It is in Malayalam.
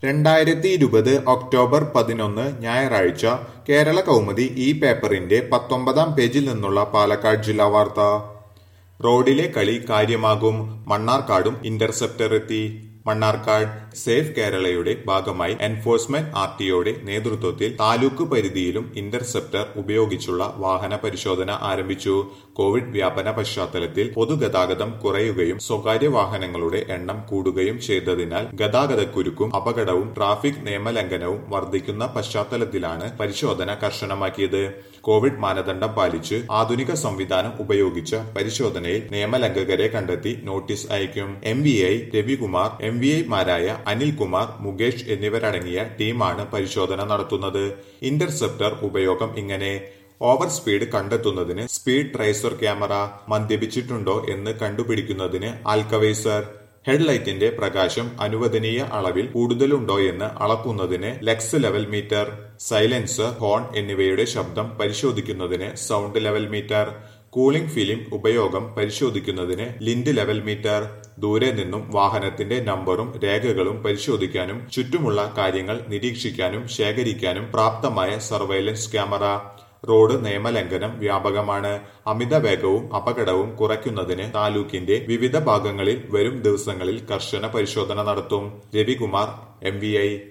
രണ്ടായിരത്തി ഇരുപത് ഒക്ടോബർ പതിനൊന്ന് ഞായറാഴ്ച കേരള കൗമുദി ഈ പേപ്പറിന്റെ പത്തൊമ്പതാം പേജിൽ നിന്നുള്ള പാലക്കാട് ജില്ലാ വാർത്ത റോഡിലെ കളി കാര്യമാകും മണ്ണാർക്കാടും ഇന്റർസെപ്റ്റർ എത്തി മണ്ണാർക്കാട് സേഫ് കേരളയുടെ ഭാഗമായി എൻഫോഴ്സ്മെന്റ് ആർ ടിഒയുടെ നേതൃത്വത്തിൽ താലൂക്ക് പരിധിയിലും ഇന്റർസെപ്റ്റർ ഉപയോഗിച്ചുള്ള വാഹന പരിശോധന ആരംഭിച്ചു കോവിഡ് വ്യാപന പശ്ചാത്തലത്തിൽ പൊതുഗതാഗതം കുറയുകയും സ്വകാര്യ വാഹനങ്ങളുടെ എണ്ണം കൂടുകയും ചെയ്തതിനാൽ ഗതാഗതക്കുരുക്കും അപകടവും ട്രാഫിക് നിയമലംഘനവും വർദ്ധിക്കുന്ന പശ്ചാത്തലത്തിലാണ് പരിശോധന കർശനമാക്കിയത് കോവിഡ് മാനദണ്ഡം പാലിച്ച് ആധുനിക സംവിധാനം ഉപയോഗിച്ച പരിശോധനയിൽ നിയമലംഘകരെ കണ്ടെത്തി നോട്ടീസ് അയക്കും M V I Ravikumar M V ഐമാരായ അനിൽകുമാർ മുകേഷ് എന്നിവരടങ്ങിയ ടീമാണ് പരിശോധന നടത്തുന്നത് ഇന്റർസെപ്റ്റർ ഉപയോഗം ഇങ്ങനെ ഓവർ സ്പീഡ് കണ്ടെത്തുന്നതിന് സ്പീഡ് ട്രേസർ ക്യാമറ മദ്യപിച്ചിട്ടുണ്ടോ എന്ന് കണ്ടുപിടിക്കുന്നതിന് ആൽക്കവൈസർ ഹെഡ്ലൈറ്റിന്റെ പ്രകാശം അനുവദനീയ അളവിൽ കൂടുതലുണ്ടോയെന്ന് അളക്കുന്നതിന് lux level meter silencer horn എന്നിവയുടെ ശബ്ദം പരിശോധിക്കുന്നതിന് sound level meter cooling film ഉപയോഗം പരിശോധിക്കുന്നതിന് ലിൻഡ് ലെവൽ മീറ്റർ ദൂരെ നിന്നും വാഹനത്തിന്റെ നമ്പറും രേഖകളും പരിശോധിക്കാനും ചുറ്റുമുള്ള കാര്യങ്ങൾ നിരീക്ഷിക്കാനും ശേഖരിക്കാനും പ്രാപ്തമായ സർവൈലൻസ് ക്യാമറ റോഡ് നിയമലംഘനം വ്യാപകമാണ് അമിത വേഗവും അപകടവും കുറയ്ക്കുന്നതിന് താലൂക്കിന്റെ വിവിധ ഭാഗങ്ങളിൽ വരും ദിവസങ്ങളിൽ കർശന പരിശോധന നടത്തും രവികുമാർ എം